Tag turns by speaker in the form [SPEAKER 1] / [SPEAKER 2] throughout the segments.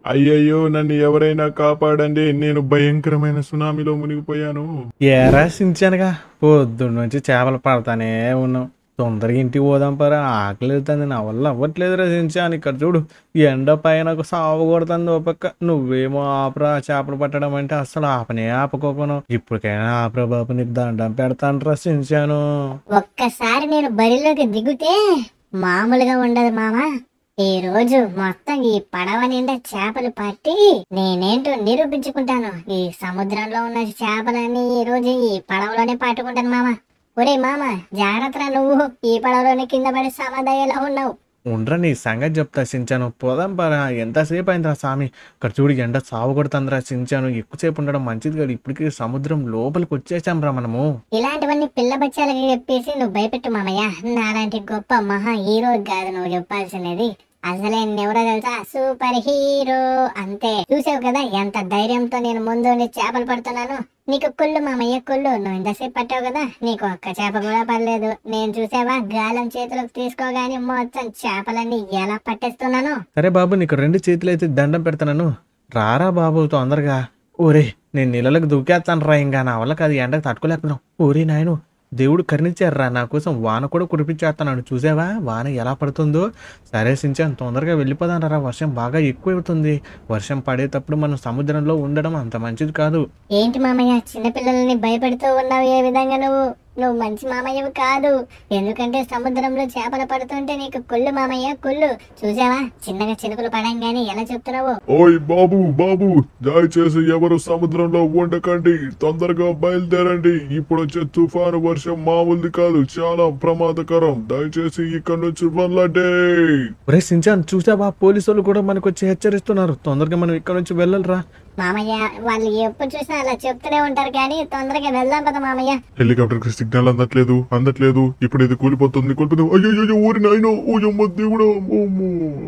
[SPEAKER 1] అయ్యయ్యో నన్ను ఎవరైనా కాపాడండి నేను భయంకరమైన సునామీలో మునిగిపోయాను
[SPEAKER 2] ఏరా సించానుగా పొద్దున్న నుంచి చేపలు పడతానే ఉన్నాం తొందరగా ఇంటికి పోదాం పరా ఆకలి అవుతుంది నా వల్ల అవ్వట్లేదురా సించాను ఇక్కడ చూడు ఎండ పైన ఒక సాగు కొడుతుంది ఓ పక్క నువ్వేమో ఆపరా చేపలు పట్టడం అంటే అసలు ఆపనే ఆపకోపను ఇప్పటికైనా ఆపరా బాబు నీకు దండం పెడతాను సించాను
[SPEAKER 3] ఒక్కసారి నేను బరిలోకి దిగితే మామూలుగా ఉండదు మామ ఈ రోజు మొత్తం ఈ పడవ నిండా చేపలు పట్టి నేనేంటో నిరూపించుకుంటాను ఈ సముద్రంలో ఉన్న చేపలన్నీ ఈ రోజు ఈ పడవలోనే పట్టుకుంటాను మామ ఒరే మామ జాగ్రత్త నువ్వు ఈ పడవలోనే కింద పడి సమాధయ్యేలా ఉన్నావు
[SPEAKER 2] ఉండరా నీ సంగతి చెప్తా సించాను పోదాం పరా ఎంతసేపు అయిందిరా స్వామి ఇక్కడ చూడు ఎండ సాగు కొడుతుందిరా సించాను ఎక్కువసేపు ఉండడం మంచిది కాదు ఇప్పటికీ సముద్రం లోపలికి వచ్చేసాం రా మనము
[SPEAKER 3] ఇలాంటివన్నీ పిల్ల బచ్చాలకి చెప్పేసి నువ్వు భయపెట్టు మామయ్య నాలాంటి గొప్ప మహా హీరో కాదు నువ్వు చెప్పాల్సినది అసలే ఎవరో తెలుసా సూపర్ హీరో అంతే చూసావు కదా ఎంత ధైర్యంతో నేను ముందు చేపలు పడుతున్నాను నీకు కుళ్ళు మామయ్య కుళ్ళు నువ్వు ఇంతసేపు పట్టావు కదా నీకు ఒక్క చేప కూడా పడలేదు నేను చూసావా గాలం చేతిలోకి తీసుకోగానే మొత్తం చేపలన్నీ ఎలా పట్టేస్తున్నాను
[SPEAKER 2] సరే బాబు నీకు రెండు చేతులు అయితే దండం పెడతాను రారా బాబు తొందరగా ఓరే నేను నీళ్ళకి దూకేస్తాను రా ఇంకా నా వల్ల కాదు ఎండకు తట్టుకోలేకపోయినాం ఓరే నాయను దేవుడు కరుణించారా నా కోసం వాన కూడా కురిపించేస్తున్నాడు చూసావా వాన ఎలా పడుతుందో సరే సించాను తొందరగా వెళ్ళిపోదాం రా వర్షం బాగా ఎక్కువ అవుతుంది వర్షం పడేటప్పుడు మనం సముద్రంలో ఉండడం అంత మంచిది కాదు
[SPEAKER 3] ఏంటి మామయ్య చిన్నపిల్లల్ని భయపెడుతూ ఉన్నావు ఏ విధంగా నువ్వు నువ్వు మంచి మామయ్యవి కాదు ఎందుకంటే సముద్రంలో చేపలు పడుతుంటే నీకు కుళ్ళు మామయ్య కుళ్ళు చూసావా చిన్నగా చినుకులు పడంగానే ఎలా చెప్తున్నావు
[SPEAKER 1] ఓయ్ బాబు బాబు దయచేసి ఎవరు సముద్రంలో ఉండకండి తొందరగా బయలుదేరండి ఇప్పుడు వచ్చే తుఫాను వర్షం మామూలుది కాదు చాలా ప్రమాదకరం దయచేసి ఇక్కడ నుంచి వెళ్ళండి
[SPEAKER 2] ఒరే సించాన్ చూసావా పోలీసు వాళ్ళు కూడా మనకు వచ్చి హెచ్చరిస్తున్నారు తొందరగా మనం ఇక్కడ నుంచి వెళ్ళాలిరా
[SPEAKER 3] మామయ్య వాళ్ళు ఎప్పుడు చూసినా అలా చెప్తూనే ఉంటారు కానీ తొందరగా వెళ్దాం పద మామయ్య
[SPEAKER 1] హెలికాప్టర్ కి సిగ్నల్ అందట్లేదు అందట్లేదు ఇప్పుడు ఇది కూలిపోతుంది కూలిపోతుంది అయ్యో ఊరి నాయనో ఓయమ్మ దేవుడా అమ్మో.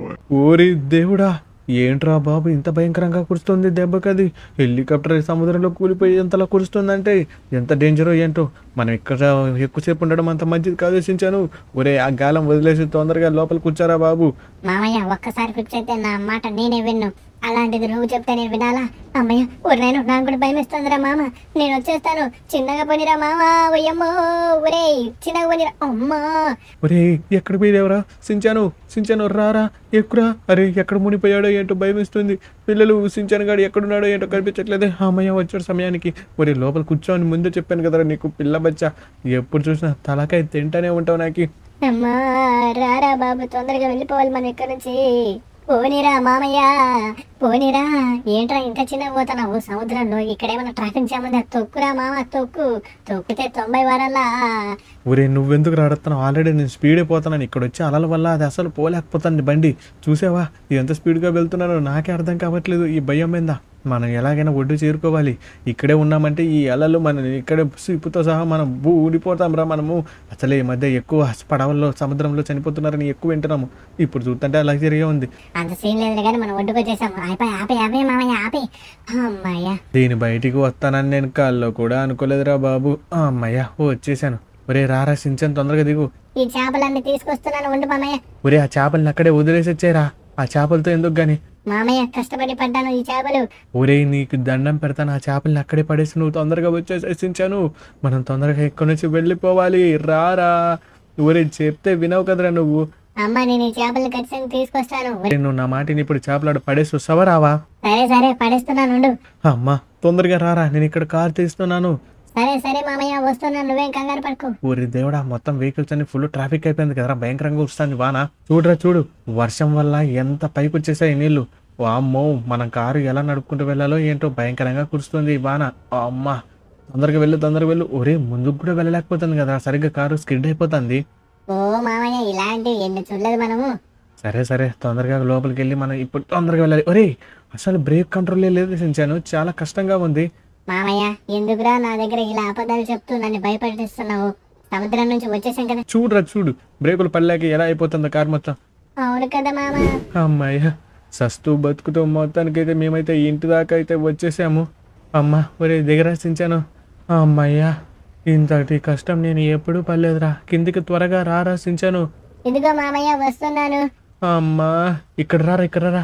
[SPEAKER 2] ఓరి దేవుడా ఏంట్రా బాబు ఇంత భయంకరంగా కురుస్తుంది దెబ్బకది హెలికాప్టర్ సముద్రంలో కూలిపోయి ఎంతలా కురుస్తుందంటే ఎంత డేంజరో ఏంటో మనం ఇక్కడ ఎక్కువసేపు ఉండడం అంత మంచిది కాదు సించాను ఒరే ఆ గాలం వదిలేసి తొందరగా లోపల కూర్చారా బాబు
[SPEAKER 3] మామయ్య ఒక్కసారి ఫిక్స్ అయితే నా మాట నేనే విన్ను అలాంటిది నువ్వు చెప్తే నేను వినాలా అమ్మయ్య ఊరు నేను నాకు కూడా భయం ఇస్తుందిరా మామ నేను వచ్చేస్తాను చిన్నగా పోనిరా మామ ఒయ్యమ్మో ఒరే చిన్నగా పోనిరా అమ్మా
[SPEAKER 2] ఒరే ఎక్కడ పోయేవరా సించాను సించాను రారా ఎక్కురా అరే ఎక్కడ మునిపోయాడో ఏంటో భయం ఇస్తుంది పిల్లలు సించాను గాడు ఎక్కడున్నాడో ఏంటో కనిపించట్లేదే అమ్మయ్య వచ్చాడు సమయానికి ఒరే లోపల కూర్చోని ముందే చెప్పాను కదరా నీకు పిల్ల బచ్చా ఎప్పుడు చూసినా తలకాయ తింటానే ఉంటావు నాకు
[SPEAKER 3] అమ్మా రారా బాబు తొందరగా వెళ్ళిపోవాలి మనం ఇక్కడ నుంచి పోనీరా మామయ్య పోనీరా ఏంట్రా ఇంత చిన్న పోతున్నావు సముద్రంలో ఇక్కడేమన్నా ట్రాఫిక్ జామ్ ఉందా తొక్కురా మామ తొక్కు తొక్కితే తొంభై వారల్లా
[SPEAKER 2] ఒరే నువ్వెందుకు రాడుతున్నావు ఆల్రెడీ నేను స్పీడ్ అయిపోతున్నాను ఇక్కడ వచ్చి అలల వల్ల అది అసలు పోలేకపోతుంది బండి చూసావా ఎంత స్పీడ్గా వెళ్తున్నానో నాకే అర్థం కావట్లేదు ఈ భయం మీద మనం ఎలాగైనా ఒడ్డు చేరుకోవాలి ఇక్కడే ఉన్నామంటే ఈ అలలు మన ఇక్కడే సిప్పుతో సహా మనం భూ ఊడిపోతాం రా మనము అసలు ఈ మధ్య ఎక్కువ పడవల్లో సముద్రంలో చనిపోతున్నారని ఎక్కువ వింటున్నాము ఇప్పుడు చూస్తుంటే లగ్జరీగా ఉంది
[SPEAKER 3] అంత సీన్ లేదు కానీ మనం ఒడ్డుకు వచ్చేసాము ఆపే ఆపే ఆపే మామయ్య ఆపే అమ్మాయ్య
[SPEAKER 2] దీని బయటికి వస్తానని నేను కాల్లో కూడా అనుకోలేదురా బాబు ఆ, అమ్మయ్య ఓ వచ్చేసాను ఒరే రారా సించన్ తొందరగా దిగు
[SPEAKER 3] ఈ చేపలన్నీ తీసుకొస్తున్నాను ఉండు మామయ్య
[SPEAKER 2] ఒరే ఆ చేపల్ని అక్కడే వదిలేసి వచ్చారా ఆ చేపలతో ఎందుకు గాని
[SPEAKER 3] మామయ్య కష్టపడి పడ్డాను ఈ చేపలు
[SPEAKER 2] ఒరే నీకు దండం పెడతాను ఆ చేపల్ని అక్కడే పడేసి నువ్వు తొందరగా వచ్చేసేసించాను మనం తొందరగా ఇక్కడి నుంచి వెళ్ళిపోవాలి రారా ఒరే చెప్తే వినవు కదరా నువ్వు
[SPEAKER 3] అమ్మ నేను ఈ చేపలు ఖచ్చితంగా తీసుకొస్తాను
[SPEAKER 2] ఒరే, నువ్వు నా మాటిని ఇప్పుడు చేపలాడు పడేసి వస్తావా రావా
[SPEAKER 3] సరే సరే పడేస్తున్నాను ఉండు
[SPEAKER 2] అమ్మా తొందరగా రారా నేను ఇక్కడ కార్ తీస్తున్నాను
[SPEAKER 3] సరే సరే మామయ్య వస్తున్నాను నువ్వేం కంగారు పడుకో
[SPEAKER 2] ఊరి దేవుడా మొత్తం వెహికల్స్ అన్ని ఫుల్ ట్రాఫిక్ అయిపోయింది కదరా భయంకరంగా వస్తుంది వాన చూడరా చూడు వర్షం వల్ల ఎంత పైకి వచ్చేసాయి నీళ్లు వామ్మో మనం కారు ఎలా నడుపుకుంటూ వెళ్ళాలో ఏంటో భయంకరంగా కురుస్తుంది ఈ వాన అమ్మ తొందరగా వెళ్ళు తొందరగా వెళ్ళు ఒరే ముందుకు కూడా వెళ్ళలేకపోతుంది కదా సరిగ్గా కారు స్కిడ్ అయిపోతుంది
[SPEAKER 3] ఓ మామయ్య ఇలాంటివి ఎన్ని చూడలేదు మనము
[SPEAKER 2] సరే సరే తొందరగా లోపలికి వెళ్ళి మనం ఇప్పుడు తొందరగా వెళ్ళాలి ఒరే అసలు బ్రేక్ కంట్రోల్ లేదు సించాను చాలా కష్టంగా ఉంది
[SPEAKER 3] మామయ్య ఎందుకురా నా దగ్గర ఇలా అబద్ధాలు చెప్తూ నన్ను భయపెట్టిస్తున్నావు సముద్రం నుంచి వచ్చేసాం కదా
[SPEAKER 2] చూడరా చూడు బ్రేకులు పడలేక ఎలా అయిపోతుందో కారు మొత్తం
[SPEAKER 3] అవును కదా మామ
[SPEAKER 2] అమ్మాయ్య సస్తూ బతుకుతూ మొత్తానికైతే మేమైతే ఇంటి దాకా అయితే వచ్చేసాము అమ్మ ఒరే దిగరాసించాను అమ్మయ్యా ఇంతటి కష్టం నేను ఎప్పుడూ పర్లేదురా కిందికి త్వరగా రారాసించాను
[SPEAKER 3] ఇదిగో మామయ్య వస్తున్నాను
[SPEAKER 2] అమ్మా ఇక్కడ రారా ఇక్కడ రా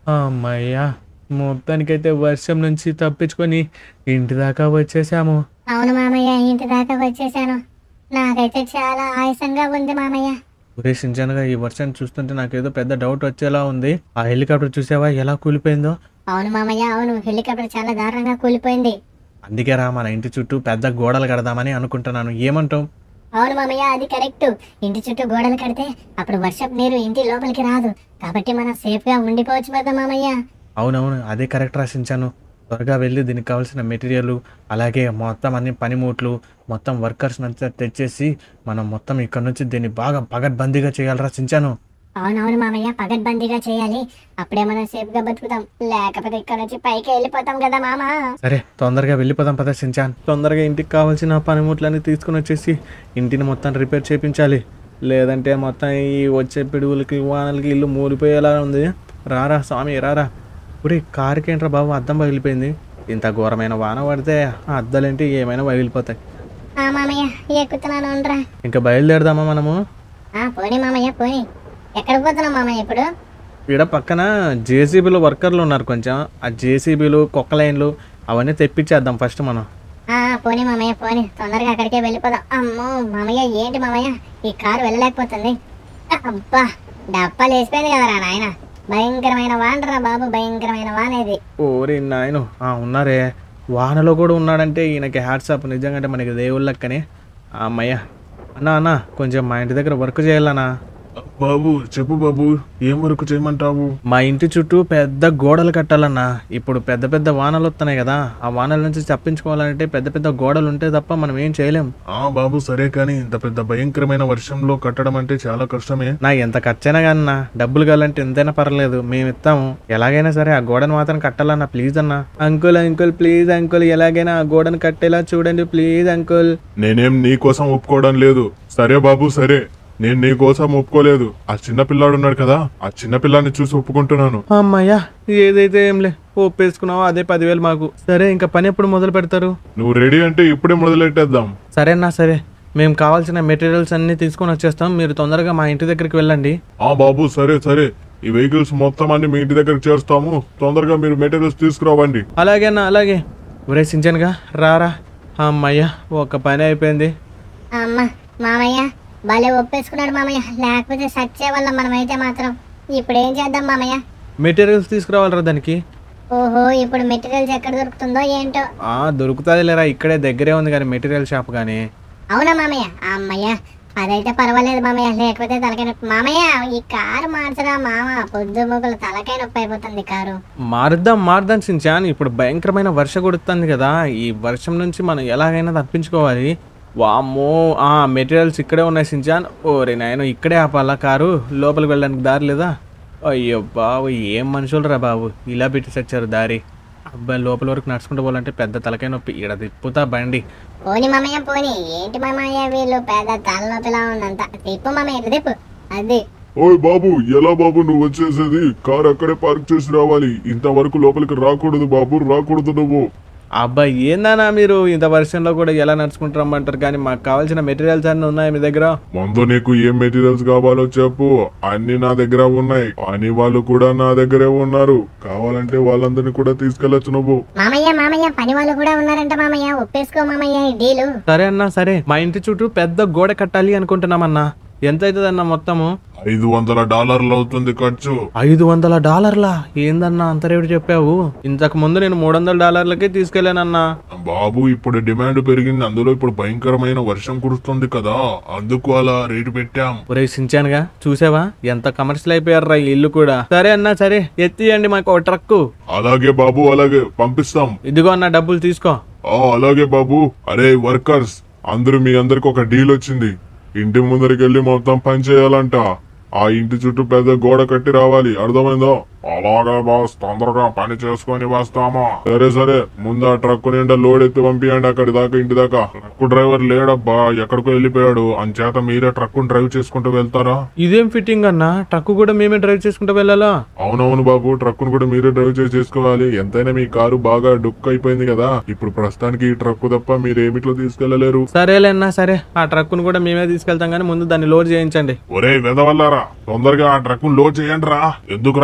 [SPEAKER 2] అమ్మయ్యా మొత్తానికైతే వర్షం నుంచి తప్పించుకొని ఇంటి దాకా వచ్చేసాము
[SPEAKER 3] అవును మామయ్య ఇంటి దాకా వచ్చేసాను నాకైతే చాలా ఆయాసంగా ఉంది మామయ్య
[SPEAKER 2] ఉరేషించానుగా ఈ వర్షం చూస్తుంటే నాకేదో పెద్ద డౌట్ వచ్చేలా ఉంది ఆ హెలికాప్టర్ చూసావా ఎలా కూలిపోయిందో
[SPEAKER 3] అవును మామయ్య అవును హెలికాప్టర్ చాలా దారుణంగా కూలిపోయింది
[SPEAKER 2] అందుకే రా మన ఇంటి చుట్టూ పెద్ద గోడలు కడదామని అనుకుంటున్నాను ఏమంటావు
[SPEAKER 3] అవును మామయ్య అది కరెక్ట్ ఇంటి చుట్టూ గోడలు కడితే అప్పుడు వర్షపు నీరు ఇంటి లోపలికి రాదు కాబట్టి మనం సేఫ్ గా ఉండిపోవచ్చు కదా మామయ్య
[SPEAKER 2] అవునవును అదే కరెక్ట్ రాసించాను త్వరగా వెళ్ళి దీనికి కావాల్సిన మెటీరియల్ అలాగే మొత్తం అన్ని పనిముట్లు మొత్తం వర్కర్స్ అంతా తెచ్చేసి మనం మొత్తం ఇక్కడ నుంచి దీన్ని బాగా పగడ్బందీగా చేయాలి రాసించాను
[SPEAKER 3] అవునవును మామయ్య పగడ్బందీగా చేయాలి అప్పుడే మనం సేఫ్ గా బతుకుతాం లేకపోతే ఇక్కడ నుంచి పైకి వెళ్ళిపోతాం కదా మామ
[SPEAKER 2] సరే తొందరగా వెళ్ళిపోదాం పద సించాన్ తొందరగా ఇంటికి కావాల్సిన పనిముట్లన్నీ తీసుకుని వచ్చేసి ఇంటిని మొత్తం రిపేర్ చేయించాలి లేదంటే మొత్తం ఈ వచ్చే పిడుగులకి వానలకి ఇల్లు మూలిపోయేలా ఉంది రారా స్వామి రారా ఇప్పుడు కారుకి ఏంట్రా బాబు అద్దం పగిలిపోయింది ఇంత ఘోరమైన వాన పడితే ఆ అద్దాలేంటి ఏమైనా పగిలిపోతాయి
[SPEAKER 3] ఆ మామయ్య ఎక్కుతున్నాను ఉండరా
[SPEAKER 2] ఇంకా బయలుదేరదామా మనము
[SPEAKER 3] ఆ పోనీ మామయ్య పోనీ ఎక్కడ పోతున్నాం మామయ్య ఇప్పుడు
[SPEAKER 2] ఈడ పక్కన జేసీబీలు వర్కర్లు ఉన్నారు కొంచెం ఆ జేసీబీలు కుక్క లైన్లు అవన్నీ తెప్పించేద్దాం ఫస్ట్ మనం
[SPEAKER 3] ఆ పోనీ మామయ్య పోనీ తొందరగా అక్కడికే వెళ్ళిపోదాం అమ్మో మామయ్య ఏంటి మామయ్య ఈ కారు వెళ్ళలేకపోతుంది అబ్బా డప్పాలు వేసిపోయింది కదరా నాయన భయంకరమైన వానరా బాబు భయంకరమైన వాన ఇది
[SPEAKER 2] ఓరి నాయను ఆ ఉన్నారే వానలో కూడా ఉన్నాడంటే ఈయనకి హ్యాట్సాప్ నిజంగా మనకి దేవుళ్ళక్కనే అమ్మయ్య అన్నా అన్న కొంచెం మా ఇంటి దగ్గర వర్క్ చేయాలన్నా
[SPEAKER 1] బాబు చెప్పు బాబు ఏం వరకు చేయమంటావు
[SPEAKER 2] మా ఇంటి చుట్టూ పెద్ద గోడలు కట్టాలన్నా ఇప్పుడు పెద్ద పెద్ద వానలు వస్తున్నాయి కదా ఆ వానల నుంచి తప్పించుకోవాలంటే పెద్ద పెద్ద గోడలు ఉంటే తప్ప మనం ఏం చేయలేం
[SPEAKER 1] ఆ బాబు సరే కానీ ఇంత పెద్ద భయంకరమైన వర్షంలో కట్టడం అంటే చాలా కష్టమే
[SPEAKER 2] నా ఎంత ఖర్చైనా కానీ డబ్బులు కావాలంటే ఎంతైనా పర్లేదు మేము ఇస్తాము ఎలాగైనా సరే ఆ గోడను మాత్రం కట్టాలన్నా ప్లీజ్ అన్నా అంకుల్ అంకుల్ ప్లీజ్ అంకుల్ ఎలాగైనా ఆ గోడను కట్టేలా చూడండి ప్లీజ్ అంకుల్
[SPEAKER 1] నేనేం నీ కోసం ఒప్పుకోవడం లేదు సరే బాబు సరే నేను నీ కోసం ఒప్పుకోలేదు ఆ చిన్న పిల్లాడు ఉన్నాడు కదా ఆ చిన్న పిల్లాన్ని చూసి ఒప్పుకుంటున్నాను
[SPEAKER 2] అమ్మయ్యా ఏదైతే ఏంలే ఒప్పేసుకున్నావో అదే పదివేలు మాకు సరే ఇంకా పని ఎప్పుడు మొదలు పెడతారు
[SPEAKER 1] నువ్వు రెడీ అంటే ఇప్పుడే మొదలెట్టేద్దాం
[SPEAKER 2] సరేనా సరే మేము కావాల్సిన మెటీరియల్స్ అన్ని తీసుకొని వచ్చేస్తాం మీరు తొందరగా మా ఇంటి దగ్గరికి వెళ్ళండి
[SPEAKER 1] ఆ బాబు సరే సరే ఈ వెహికల్స్ మొత్తం అన్ని మీ ఇంటి దగ్గరకు చేస్తాము తొందరగా మీరు మెటీరియల్స్ తీసుకురావండి
[SPEAKER 2] అలాగే అన్న అలాగే ఒరే సించన్గా రారా అమ్మయ్యా ఒక పని అయిపోయింది
[SPEAKER 3] అమ్మ మామయ్య భలే ఒప్పేసుకున్నాడు మామయ్య లేకపోతే సచ్చే వల్ల మనమైతే మాత్రం ఇప్పుడు ఏం చేద్దాం మామయ్య
[SPEAKER 2] మెటీరియల్స్ తీసుకురావాలరా దానికి
[SPEAKER 3] ఓహో ఇప్పుడు మెటీరియల్స్ ఎక్కడ దొరుకుతుందో ఏంటో
[SPEAKER 2] ఆ దొరుకుతుంది లేరా ఇక్కడే దగ్గరే ఉంది కానీ మెటీరియల్ షాప్ కానీ
[SPEAKER 3] అవునా మామయ్య అమ్మయ్య అదైతే పర్వాలేదు మామయ్య లేకపోతే తలకాయ నొప్పి మామయ్య ఈ కారు మార్చరా మామ పొద్దు మొగులు తలకాయ నొప్పి అయిపోతుంది కారు
[SPEAKER 2] మారుద్దాం మారుద్దాం సించాన్ ఇప్పుడు భయంకరమైన వర్ష కొడుతుంది కదా ఈ వర్షం నుంచి మనం ఎలాగైనా తప్పించుకోవాలి వామ్మో ఆ మెటీరియల్స్ ఇక్కడే ఉన్నాయి సించాన్ ఓరే నాయన ఇక్కడే ఆపాలా కారు లోపలికి వెళ్ళడానికి దారి లేదా అయ్యో బాబు ఏం మనుషులు రా బాబు ఇలా పెట్టి చచ్చారు దారి అబ్బాయి లోపల వరకు నడుచుకుంటూ పోవాలంటే పెద్ద తలకాయ నొప్పి ఇక్కడ తిప్పుతా బండి
[SPEAKER 3] పోని మామయ్య పోని ఏంటి మామయ్య వీళ్ళు పెద్ద తలనొప్పిలా ఉందంత తిప్పు మామయ్య ఇటు తిప్పు అది
[SPEAKER 1] ఓయ్ బాబు ఎలా బాబు నువ్వు వచ్చేసేది కార్ అక్కడే పార్క్ చేసి రావాలి ఇంతవరకు లోపలికి రాకూడదు బాబు రాకూడదు నువ్వు
[SPEAKER 2] అబ్బాయి ఏందన్నా మీరు ఇంత వర్షంలో కూడా ఎలా నడుచుకుంటూ రమ్మంటారు కానీ మాకు కావాల్సిన మెటీరియల్స్ అన్నీ ఉన్నాయి మీ దగ్గర
[SPEAKER 1] ముందు నీకు ఏం మెటీరియల్స్ కావాలో చెప్పు అన్ని నా దగ్గర ఉన్నాయి అని వాళ్ళు కూడా నా దగ్గరే ఉన్నారు కావాలంటే వాళ్ళందరినీ కూడా తీసుకెళ్లొచ్చు నువ్వు
[SPEAKER 3] మామయ్య మామయ్య పని వాళ్ళు కూడా ఉన్నారంట మామయ్య ఒప్పేసుకో మామయ్య ఈ డీలు
[SPEAKER 2] సరే అన్నా సరే మా ఇంటి చుట్టూ పెద్ద గోడ కట్టాలి అనుకుంటున్నామన్నా ఎంత అవుతుందన్నా మొత్తము
[SPEAKER 1] ఐదు వందల డాలర్లు అవుతుంది ఖర్చు
[SPEAKER 2] ఐదు వందల డాలర్లా ఏందన్నా అంత రేటు చెప్పావు ఇంతకు ముందు నేను మూడు వందల డాలర్లకే తీసుకెళ్ళానన్నా
[SPEAKER 1] బాబు ఇప్పుడు డిమాండ్ పెరిగింది అందులో ఇప్పుడు భయంకరమైన వర్షం కురుస్తుంది కదా అందుకు అలా రేటు పెట్టాం
[SPEAKER 2] ఒరే సించానుగా చూసావా ఎంత కమర్షియల్ అయిపోయారా ఈ ఇల్లు కూడా సరే అన్నా సరే ఎత్తియండి మాకు ఒక ట్రక్కు
[SPEAKER 1] అలాగే బాబు అలాగే పంపిస్తాం
[SPEAKER 2] ఇదిగో అన్న డబ్బులు తీసుకో
[SPEAKER 1] ఆ అలాగే బాబు అరే వర్కర్స్ అందరూ మీ అందరికి ఒక డీల్ వచ్చింది ఇంటి ముందరికి వెళ్ళి మొత్తం పని చేయాలంట ఆ ఇంటి చుట్టూ పెద్ద గోడ కట్టి రావాలి అర్థమైందో అలాగే బాస్ తొందరగా పని చేసుకొని వస్తామా సరే సరే ముందు ఆ ట్రక్ నిండా లోడ్ ఎత్తి పంపియండి అక్కడి దాకా ఇంటి దాకా ట్రక్ డ్రైవర్ లేడబ్బా ఎక్కడికో వెళ్ళిపోయాడు అంచేత మీరే ట్రక్ డ్రైవ్ చేసుకుంటూ వెళ్తారా
[SPEAKER 2] ఇదేం ఫిట్టింగ్ అన్నా ట్రక్ కూడా మేమే డ్రైవ్ చేసుకుంటూ వెళ్ళాలా
[SPEAKER 1] అవునవును బాబు ట్రక్ కూడా మీరే డ్రైవ్ చేసి చేసుకోవాలి ఎంతైనా మీ కారు బాగా డుక్ అయిపోయింది కదా ఇప్పుడు ప్రస్తుతానికి ఈ ట్రక్ తప్ప మీరు ఏమిట్లో తీసుకెళ్లలేరు
[SPEAKER 2] సరేలే అన్నా సరే ఆ ట్రక్కును కూడా మేమే తీసుకెళ్తాం కానీ ముందు దాన్ని లోడ్ చేయించండి
[SPEAKER 1] ఒరే వెదవల్లారా తొందరగా ఆ ట్రక్ లోడ్ చేయండి రా ఎందుకురా ఇలా లేట్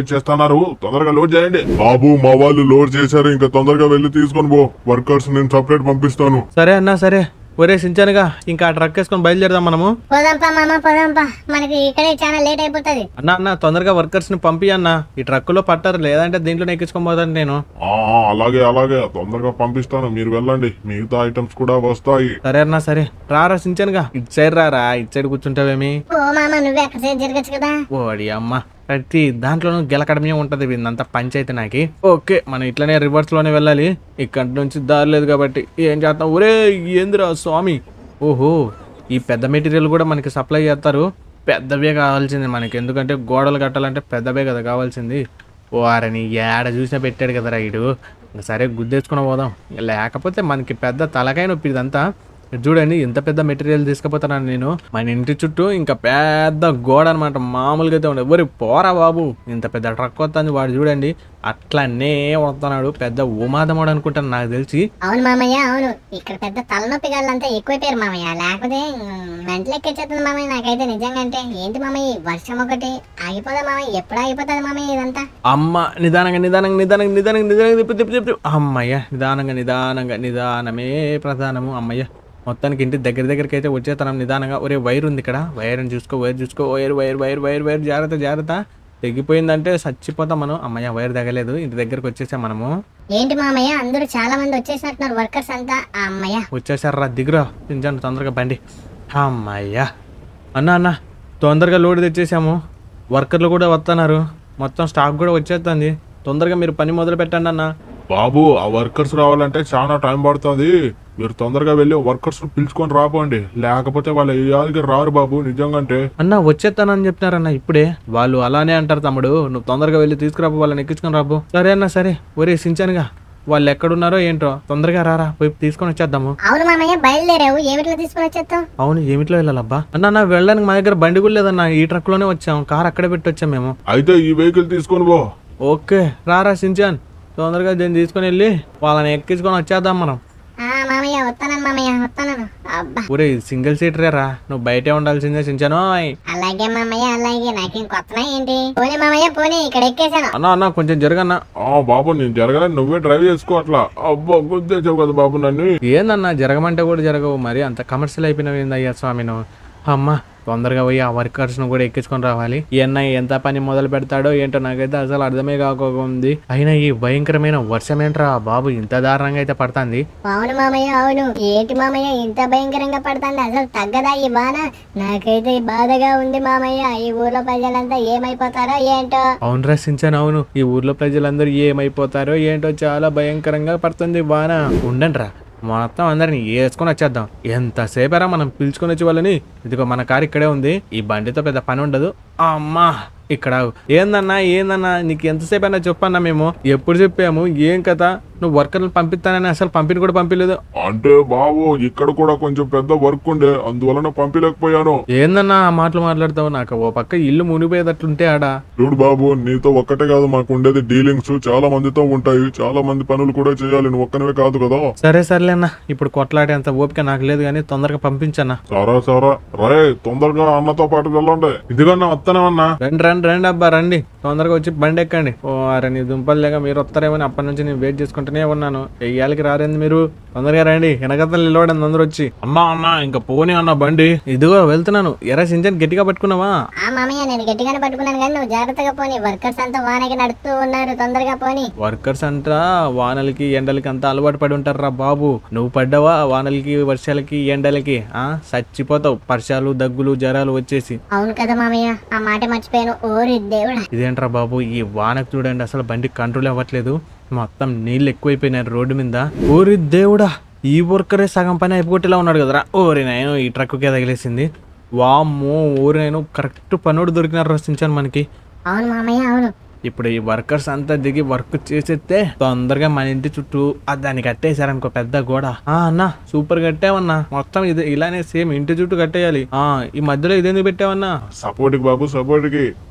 [SPEAKER 1] చేస్తున్నారు తొందరగా లోడ్ చేయండి బాబు మా వాళ్ళు లోడ్ చేశారు ఇంకా తొందరగా వెళ్ళి తీసుకొని పో వర్కర్స్ నేను సపరేట్ పంపిస్తాను
[SPEAKER 2] సరే అన్నా సరే ఒరే సించానుగా ఇంకా ఆ ట్రక్ వేసుకొని బయలుదేరదాం మనము
[SPEAKER 3] పోదాంపా మామ పోదాంపా మనకి ఇక్కడే చాలా లేట్ అయిపోతుంది
[SPEAKER 2] అన్న అన్న తొందరగా వర్కర్స్ ని పంపి అన్న ఈ ట్రక్కులో పట్టారు లేదంటే దీంట్లో ఎక్కించుకొని పోతాను నేను
[SPEAKER 1] ఆ ఆ, అలాగే అలాగే తొందరగా పంపిస్తాను మీరు వెళ్ళండి మిగతా ఐటమ్స్ కూడా వస్తాయి
[SPEAKER 2] సరే అన్నా సరే రారా సించానుగా ఇటు సైడ్ రారా ఇటు సైడ్ కూర్చుంటావేమి
[SPEAKER 3] ఓ మామ నువ్వే అక్కడ సేపు జరగచ్చు కదా
[SPEAKER 2] ఓడి అమ్మ ప్రతి దాంట్లోనూ గెలకడమే ఉంటది వీళ్ళంతా పంచాయతీ నాకి ఓకే మనం ఇట్లనే రివర్స్ లోనే వెళ్ళాలి ఇక్కడి నుంచి దారి లేదు కాబట్టి ఏం చేస్తాం ఒరే ఏందిరా స్వామి ఓహో ఈ పెద్ద మెటీరియల్ కూడా మనకి సప్లై చేస్తారు పెద్దవే కావాల్సింది మనకి ఎందుకంటే గోడలు కట్టాలంటే పెద్దవే కదా కావాల్సింది వారని ఏడ చూసినా పెట్టాడు కదరా ఇడు ఇంక సరే గుద్దేసుకుని పోదాం లేకపోతే మనకి పెద్ద తలకాయ నొప్పి ఇదంతా ఇది చూడండి ఎంత పెద్ద మెటీరియల్ తీసుకుపోతున్నాను నేను మన ఇంటి చుట్టూ ఇంకా పెద్ద గోడ అనమాట మామూలుగా అయితే ఉండదు ఒరి పోరా బాబు ఇంత పెద్ద ట్రక్ వస్తుంది వాడు చూడండి అట్లనే వస్తున్నాడు పెద్ద ఉమాదముడు అనుకుంటాను నాకు తెలిసి
[SPEAKER 3] అవును మామయ్య అవును ఇక్కడ పెద్ద తలనొప్పి గాళ్ళంతా ఎక్కువైపోయారు మామయ్య లేకపోతే మెంటలు ఎక్కించేస్తుంది మామయ్య నాకైతే నిజంగా అంటే ఏంటి మామయ్య ఈ వర్షం ఒకటి ఆగిపోదా మామయ్య ఎప్పుడు ఆగిపోతుంది మామయ్య ఇదంతా
[SPEAKER 2] అమ్మ నిదానంగా నిదానంగా నిదానంగా నిదానంగా నిదానంగా తిప్పు తిప్పు తిప్పు అమ్మయ్య నిదానంగా నిదానంగా నిదానమే ప్రధానము అమ్మయ్య మొత్తానికి ఇంటి దగ్గర దగ్గరికి అయితే వచ్చేతనం నిదానంగా ఒరే వైర్ ఉంది ఇక్కడ వైర్ని చూసుకో వైర్ చూసుకో wire wire wire wire wire జాగ్రత్త జాగ్రత్త తెగిపోయిందంటే చచ్చిపోతాం మనం అమ్మయ్య వైర్ తగలేదు ఇంటి దగ్గరికి వచ్చేసాం మనము
[SPEAKER 3] ఏంటి మామయ్య అందరూ చాలా మంది వచ్చేసినట్టున్నారు వర్కర్స్ అంతా ఆ అమ్మయ్య
[SPEAKER 2] వచ్చేసారా దిగురా దించండి తొందరగా బండి అమ్మయ్యా అన్న అన్న తొందరగా లోడ్ తెచ్చేసాము వర్కర్లు కూడా వస్తున్నారు మొత్తం స్టాక్ కూడా వచ్చేస్తుంది తొందరగా మీరు పని మొదలు పెట్టండి అన్న
[SPEAKER 1] బాబు ఆ వర్కర్స్ రావాలంటే చాలా టైం పడుతుంది మీరు తొందరగా వెళ్ళి వర్కర్స్ పిలుచుకొని రాపోండి లేకపోతే వాళ్ళ ఏరియాలకి రారు బాబు నిజంగా అంటే
[SPEAKER 2] అన్న వచ్చేస్తానని చెప్తున్నారన్న ఇప్పుడే వాళ్ళు అలానే అంటారు తమ్ముడు నువ్వు తొందరగా వెళ్ళి తీసుకురాబో వాళ్ళని ఎక్కించుకొని రాబో సరే అన్న సరే ఒరే సించానుగా వాళ్ళు ఎక్కడున్నారో ఏంటో తొందరగా రారా పోయి తీసుకొని వచ్చేద్దాము
[SPEAKER 3] అవును మామయ్య బయలుదేరావు ఏమిట్లో తీసుకుని వచ్చేస్తావు
[SPEAKER 2] అవును ఏమిట్లో వెళ్ళాలబ్బా అన్న నా వెళ్ళడానికి మా దగ్గర బండి కూడా లేదన్న ఈ ట్రక్ లోనే వచ్చాం కార్ అక్కడే పెట్టి వచ్చాం మేము
[SPEAKER 1] అయితే ఈ వెహికల్ తీసుకొని పో
[SPEAKER 2] ఓకే రారా సించాన్ తొందరగా దీన్ని తీసుకొని వెళ్ళి వాళ్ళని ఎక్కించుకొని వచ్చేద్దాం మనం
[SPEAKER 3] ఆ మామయ్య వస్తానని మామయ్య వస్తానను అబ్బా
[SPEAKER 2] ఊరే సింగిల్ సీటరే రా నువ్వు బయటే ఉండాల్సిందే సించాను
[SPEAKER 3] అలాగే మామయ్య అలాగే నాకేం కొత్తనా ఏంటి పోనీ మామయ్య పోనీ ఇక్కడ ఎక్కేసాను
[SPEAKER 2] అన్న అన్న కొంచెం జరగన్నా
[SPEAKER 1] ఆ బాబు నేను జరగలేదు నువ్వే డ్రైవ్ చేసుకో అట్లా అబ్బా గుద్దేసావు కదా బాబు నన్ను
[SPEAKER 2] ఏందన్నా జరగమంటే కూడా జరగవు మరి అంత కమర్షియల్ అయిపోయినవి ఏందయ్యా స్వామి నువ్వు అమ్మ తొందరగా పోయి ఆ వర్కర్స్ ను కూడా ఎక్కించుకొని రావాలి ఈ అన్నయ్య ఎంత పని మొదలు పెడతాడో ఏంటో నాకైతే అసలు అర్థమే కాకపోతుంది అయినా ఈ భయంకరమైన వర్షం ఏంట్రా బాబు ఇంత దారుణంగా అయితే పడుతుంది
[SPEAKER 3] అవును మామయ్య అవును ఏంటి మామయ్య ఇంత భయంకరంగా పడుతుంది అసలు తగ్గదా ఈ బాన నాకైతే బాధగా ఉంది మామయ్య ఈ ఊర్లో ప్రజలంతా ఏమైపోతారో ఏంటో
[SPEAKER 2] అవును రసించాను అవును ఈ ఊర్లో ప్రజలందరూ ఏమైపోతారో ఏంటో చాలా భయంకరంగా పడుతుంది వాన ఉండండి రా మొత్తం అందరిని వేసుకొని వచ్చేద్దాం ఎంతసేపరా మనం పిలుచుకొని వచ్చే వాళ్ళని ఇదిగో మన కారు ఇక్కడే ఉంది ఈ బండితో పెద్ద పని ఉండదు అమ్మా ఇక్కడ ఆగు. ఏందన్నా ఏందన్నా నీకు ఎంతసేపు అయినా చెప్పన్నా మేము ఎప్పుడు చెప్పాము ఏం కథ నువ్వు వర్కర్లు పంపిస్తానని అసలు పంపిణీ కూడా పంపించలేదు
[SPEAKER 1] అంటే బాబు ఇక్కడ కూడా కొంచెం పెద్ద వర్క్ ఉండే అందువలన పంపించలేకపోయాను
[SPEAKER 2] ఏందన్నా ఆ మాటలు మాట్లాడతావు నాకు ఓ పక్క ఇల్లు మునిగిపోయేటట్లుంటే ఆడ
[SPEAKER 1] చూడు బాబు నీతో ఒక్కటే కాదు మాకు ఉండేది డీలింగ్స్ చాలా మందితో ఉంటాయి చాలా మంది పనులు కూడా చేయాలి నువ్వు ఒక్కనివే కాదు కదా
[SPEAKER 2] సరే సర్లే అన్న ఇప్పుడు కొట్లాడేంత ఓపిక నాకు లేదు కానీ తొందరగా పంపించన్నా
[SPEAKER 1] సరా సరా రే తొందరగా అన్నతో పాటు వెళ్ళండి ఇదిగన్నా వస్తానేమన్నా
[SPEAKER 2] రండి రండి రండి అబ్బా రండి తొందరగా వచ్చి బండి ఎక్కండి ఓ అరే నీ దుంపలు లేక మీరు వస్తారేమని అప్పటి నుంచి నేను వెయిట్ చేసుకుంటూనే ఉన్నాను వెయ్యాలకి రారేంది మీరు తొందరగా రండి వెనకతలు నిలబడండి అందరూ వచ్చి అమ్మా అమ్మా ఇంకా పోనీ అన్న బండి ఇదిగో వెళ్తున్నాను ఎరా సించని గట్టిగా పట్టుకున్నావా
[SPEAKER 3] ఆ మామయ్య నేను గట్టిగానే పట్టుకున్నాను కానీ నువ్వు జాగ్రత్తగా పోనీ వర్కర్స్ అంతా వానకి నడుస్తూ ఉన్నారు తొందరగా పోనీ
[SPEAKER 2] వర్కర్స్ అంతా వానలకి ఎండలకి అంతా అలవాటు పడి ఉంటారా బాబు నువ్వు పడ్డావా వానలకి వర్షాలకి ఎండలకి ఆ చచ్చిపోతావు వర్షాలు దగ్గులు జ్వరాలు వచ్చేసి
[SPEAKER 3] అవును కదా మామయ్య ఆ మాట మర్చిపోయాను ఓరి దేవుడా
[SPEAKER 2] ఇదేంట్రా బాబు ఈ వానకు చూడండి అసలు బండి కంట్రోల్ అవ్వట్లేదు మొత్తం నీళ్ళు ఎక్కువైపోయినాయి రోడ్డు మీద ఓరి దేవుడా ఈ వర్కరే సగం పని అయిపోగొట్టేలా ఉన్నాడు కదరా ఓరి నేను ఈ ట్రక్కే తగిలేసింది వామ్మో ఓరి నేను కరెక్ట్ పనుడు దొరికినారు రచించాను మనకి
[SPEAKER 3] అవును మామయ్య అవును
[SPEAKER 2] ఇప్పుడు ఈ వర్కర్స్ అంతా దిగి వర్క్ చేసేస్తే తొందరగా మన ఇంటి చుట్టూ ఆ దాన్ని కట్టేశారనుకో పెద్ద గోడ ఆ అన్న సూపర్ కట్టావన్నా మొత్తం ఇది ఇలానే సేమ్ ఇంటి చుట్టూ కట్టేయాలి ఆ ఈ మధ్యలో ఇదేందుకు పెట్టావన్నా
[SPEAKER 1] సపోర్ట్కి బాబు సపోర్ట్కి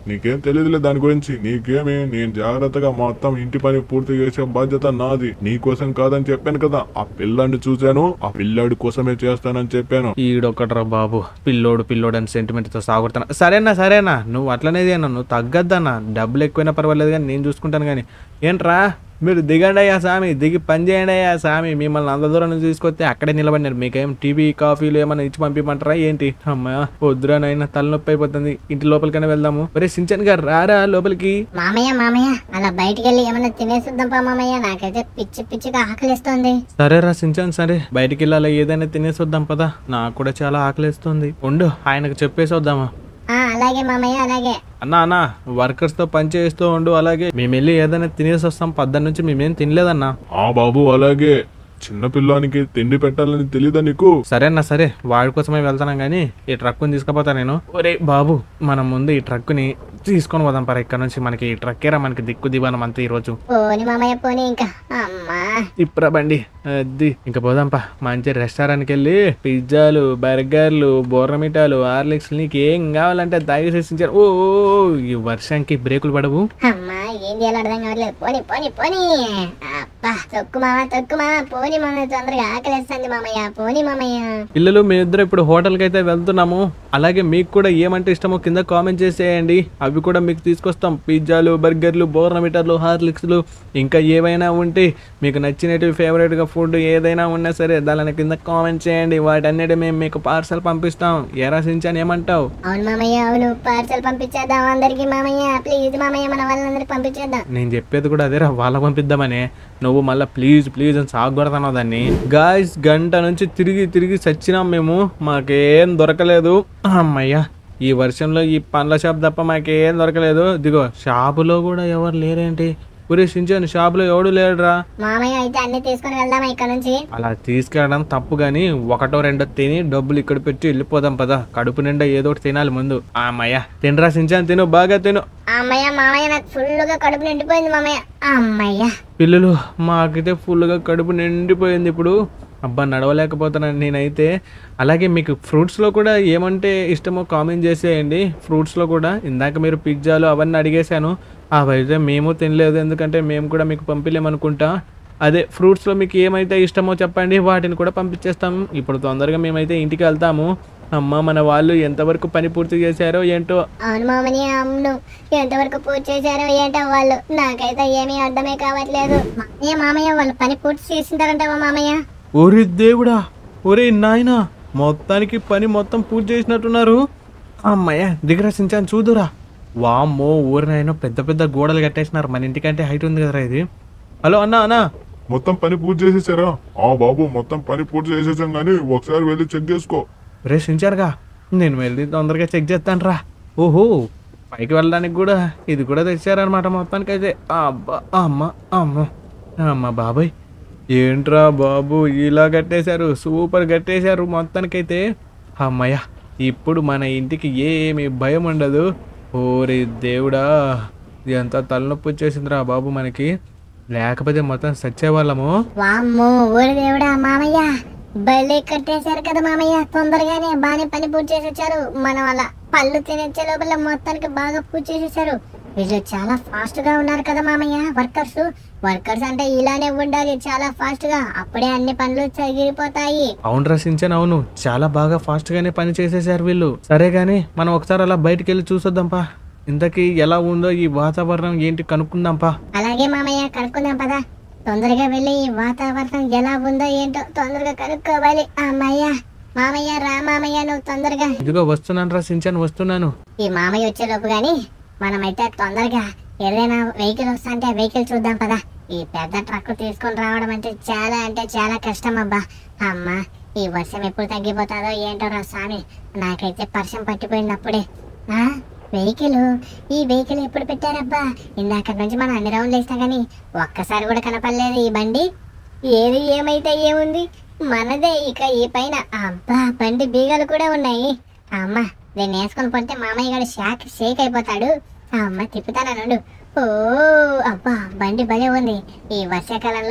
[SPEAKER 1] నీకేం తెలియదులే దాని గురించి నీకేమి నేను జాగ్రత్తగా మొత్తం ఇంటి పని పూర్తి చేసే బాధ్యత నాది నీ కోసం కాదని చెప్పాను కదా ఆ పిల్లాడిని చూశాను ఆ పిల్లాడి కోసమే చేస్తానని చెప్పాను
[SPEAKER 2] ఈడొక్కట్రా బాబు పిల్లోడు పిల్లోడు అని సెంటిమెంట్ తో సాగుతున్నా సరేనా సరేనా నువ్వు అట్లనే చేయను నువ్వు తగ్గద్దన్నా డబ్బులు ఎక్కువైనా పర్వాలేదు కానీ నేను చూసుకుంటాను కానీ ఏంట్రా మీరు దిగండి అయ్యా స్వామి దిగి పని చేయండి అయ్యా స్వామి మిమ్మల్ని అంత దూరం నుంచి తీసుకొస్తే అక్కడే నిలబడినారు మీకేం టీవీ కాఫీలు ఏమైనా ఇచ్చి పంపిమంటారా ఏంటి అమ్మా వద్దురా నాయన తలనొప్పి అయిపోతుంది ఇంటి లోపలికైనా వెళ్దాము ఒరే సించన్ గారు రారా లోపలికి
[SPEAKER 3] మామయ్య మామయ్య అలా బయటికి వెళ్ళి ఏమన్నా తినేసిద్దాం పా మామయ్య నాకైతే పిచ్చి పిచ్చిగా ఆకలిస్తుంది
[SPEAKER 2] సరేరా సించాన్ సరే బయటికి వెళ్ళాలి ఏదైనా తినేసి వద్దాం పదా నాకు కూడా చాలా ఆకలిస్తుంది ఉండు ఆయనకు చెప్పేసి వద్దామా
[SPEAKER 3] ఆ అలాగే మామయ్య అలాగే
[SPEAKER 2] అన్నా అన్నా వర్కర్స్ తో పని చేస్తూ ఉండు అలాగే మేము వెళ్ళి ఏదైనా తినేసి వస్తాం పద్దెన నుంచి మేమేం తినలేదన్నా
[SPEAKER 1] ఆ బాబు అలాగే చిన్న పిల్లానికి తిండి పెట్టాలని తెలీదా నీకు
[SPEAKER 2] సరే అన్న సరే వాడి కోసమే వెళ్తాను కానీ ఈ ట్రక్కుని తీసుకుపోతా నేను ఒరే బాబు మనం ముందు ఈ ట్రక్కుని తీసుకొని పోదాం పరా ఇక్కడ నుంచి మనకి ఈ ట్రక్కేరా మనకి దిక్కు దివానం అంతా ఈ రోజు
[SPEAKER 3] పోని మామయ్య పోని ఇంకా అమ్మా
[SPEAKER 2] ఇప్పుడా బండి అది ఇంకా పోదాంపా మంచి రెస్టారెంట్కి వెళ్ళి పిజ్జాలు బర్గర్లు బోర్రమిటాలు హార్లిక్స్ నీకు ఏం కావాలంటే దయచేసి ఓ ఓ, ఓ, ఈ వర్షానికి బ్రేకులు పడవు
[SPEAKER 3] అమ్మా ఏం చేయాలో అర్థం కావట్లేదు పోని పోని పోని అబ్బా తొక్కు మామ తొక్కు మామ పోని మామయ్య తొందరగా ఆకలిస్తుంది మామయ్య పోని మామయ్య
[SPEAKER 2] పిల్లలు మీ ఇద్దరు ఇప్పుడు హోటల్కి అయితే వెళ్తున్నాము అలాగే మీకు కూడా ఏమంటే ఇష్టమో కింద కామెంట్ చేసేయండి అవి కూడా మీకు తీసుకొస్తాం పిజ్జాలు బర్గర్లు బోర్నమీటర్లు హార్లిక్స్లు ఇంకా ఏవైనా ఉంటే మీకు నచ్చినవి ఫేవరెట్గా ఫుడ్ ఏదైనా ఉన్నా సరే దాని కింద కామెంట్ చేయండి వాటన్నిటి మేము మీకు పార్సల్ పంపిస్తాం ఏ రాసించాను ఏమంటావు
[SPEAKER 3] అవును మామయ్య అవును పార్సల్ పంపించేద్దాం అందరికి మామయ్య ప్లీజ్ మామయ్య మన వాళ్ళందరికి పంపించేద్దాం
[SPEAKER 2] నేను చెప్పేది కూడా అదేరా వాళ్ళకి పంపిద్దామని నువ్వు మళ్ళీ ప్లీజ్ ప్లీజ్ అని సాగొడతాను దాన్ని గాయస్ గంట నుంచి తిరిగి తిరిగి చచ్చినాం మేము మాకేం దొరకలేదు అమ్మయ్యా ఈ వర్షంలో ఈ పండ్ల షాప్ తప్ప మాకేం దొరకలేదు దిగో షాపులో కూడా ఎవరు లేరేంటి ఊరే సించాను షాపులో ఎవడు లేడురా
[SPEAKER 3] మామయ్య అయితే అన్ని తీసుకొని వెళ్దామా ఇక్కడ నుంచి
[SPEAKER 2] అలా తీసుకెళ్ళడం తప్పు కానీ ఒకటో రెండో తిని డబ్బులు ఇక్కడ పెట్టి వెళ్ళిపోదాం పదా కడుపు నిండా ఏదో ఒకటి తినాలి ముందు అమ్మయ్య తినరా సించాను తిను బాగా తిను
[SPEAKER 3] అమ్మయ్య మామయ్య నాకు ఫుల్గా కడుపు నిండిపోయింది మామయ్య అమ్మయ్య
[SPEAKER 2] పిల్లలు మాకైతే ఫుల్గా కడుపు నిండిపోయింది ఇప్పుడు అబ్బా నడవలేకపోతున్నాను నేనైతే అలాగే మీకు ఫ్రూట్స్లో కూడా ఏమంటే ఇష్టమో కామెంట్ చేసేయండి ఫ్రూట్స్లో కూడా ఇందాక మీరు పిజ్జాలు అవన్నీ అడిగేశాను అవైతే మేము తినలేదు ఎందుకంటే మేము కూడా మీకు పంపిలేమనుకుంటా అదే ఫ్రూట్స్లో మీకు ఏమైతే ఇష్టమో చెప్పండి వాటిని కూడా పంపించేస్తాము ఇప్పుడు తొందరగా మేమైతే ఇంటికి వెళ్తాము అమ్మ మన వాళ్ళు ఎంతవరకు పని పూర్తి చేశారో ఏంటో
[SPEAKER 3] అవును మామని అవును ఎంతవరకు పూర్తి చేశారో ఏంటో వాళ్ళు నాకైతే ఏమీ అర్థమే కావట్లేదు మామయ్య మామయ్య వాళ్ళు పని పూర్తి చేసింటారంటావా మామయ్య
[SPEAKER 2] ఓరి దేవుడా ఒరే నాయనా మొత్తానికి పని మొత్తం పూర్తి చేసినట్టున్నారు అమ్మయ్య దిగరా సించాను చూదురా వామ్మో ఊరి నాయన పెద్ద పెద్ద గోడలు కట్టేసినారు మన ఇంటికంటే హైట్ ఉంది కదరా ఇది హలో అన్నా అన్నా
[SPEAKER 1] మొత్తం పని పూర్తి చేసేసారా ఆ బాబు మొత్తం పని పూర్తి చేసేసాం కానీ ఒకసారి వెళ్ళి చెక్ చేసుకో
[SPEAKER 2] రే సించారుగా నేను వెళ్ళి తొందరగా చెక్ చేస్తాను రా ఓహో పైకి వెళ్ళడానికి కూడా ఇది కూడా తెచ్చారనమాట మొత్తానికి అయితే అబ్బా అమ్మ అమ్మ అమ్మ బాబాయ్ ఏంట్రా బాబు ఇలా కట్టేశారు సూపర్ కట్టేశారు మొత్తానికైతే అమ్మయ్య ఇప్పుడు మన ఇంటికి ఏమి భయం ఉండదు ఓరి దేవుడా ఎంత తలనొప్పి వచ్చేసిందిరా బాబు మనకి లేకపోతే మొత్తం సచ్చేవాళ్ళము
[SPEAKER 3] వామ్మో ఊరి దేవుడా మామయ్య బయలు కట్టేశారు కదా మామయ్య తొందరగానే బాగానే పని పూర్తి చేసేసారు మనం అలా పళ్ళు తినేచ్చే లోపల మొత్తానికి బాగా పూర్తి చేసేసారు వీళ్ళు చాలా ఫాస్ట్ గా ఉన్నారు కదా మామయ్య వర్కర్స్ వర్కర్స్ అంటే ఇలానే ఉండాలి చాలా ఫాస్ట్ గా అప్పుడే అన్ని పనులు చగిరిపోతాయి
[SPEAKER 2] అవును రసించాను అవును చాలా బాగా ఫాస్ట్ గానే పని చేసేసారు వీళ్ళు సరే గానీ మనం ఒకసారి అలా బయటికి వెళ్ళి చూసొద్దాంపా ఇంతకీ ఎలా ఉందో ఈ వాతావరణం ఏంటి కనుక్కుందాంపా
[SPEAKER 3] అలాగే మామయ్య కనుక్కుందాం పదా తొందరగా వెళ్ళి ఈ వాతావరణం ఎలా ఉందో ఏంటో తొందరగా కనుక్కోవాలి అమ్మయ్య మామయ్య రా మామయ్య నువ్వు తొందరగా
[SPEAKER 2] ఇదిగో వస్తున్నాను రసించాను వస్తున్నాను
[SPEAKER 3] ఈ మామయ్య వచ్చేలోపు గాని మనమైతే తొందరగా ఏదైనా వెహికల్ వస్తా అంటే వెహికల్ చూద్దాం పదా ఈ పెద్ద ట్రక్ తీసుకొని రావడం అంటే చాలా అంటే చాలా కష్టం అబ్బా అమ్మా ఈ వర్షం ఎప్పుడు తగ్గిపోతుందో ఏంటో రా స్వామి నాకైతే వర్షం పట్టిపోయింది అప్పుడే ఆ వెహికల్ ఈ వెహికల్ ఎప్పుడు పెట్టారబ్బా ఇందాక నుంచి మనం అన్ని రౌండ్లు వేసినా కానీ ఒక్కసారి కూడా కనపడలేదు ఈ బండి ఏది ఏమైతే ఏముంది మనదే ఇక ఈ పైన అబ్బా బండి బీగలు కూడా ఉన్నాయి అమ్మ దీన్ని వేసుకొని పడితే మామయ్య గారు షాక్ షేక్ అయిపోతాడు అమ్మ తిప్పుతాను నుండు ఓ అబ్బా బండి భలే ఉంది ఈ వర్షాకాలంలో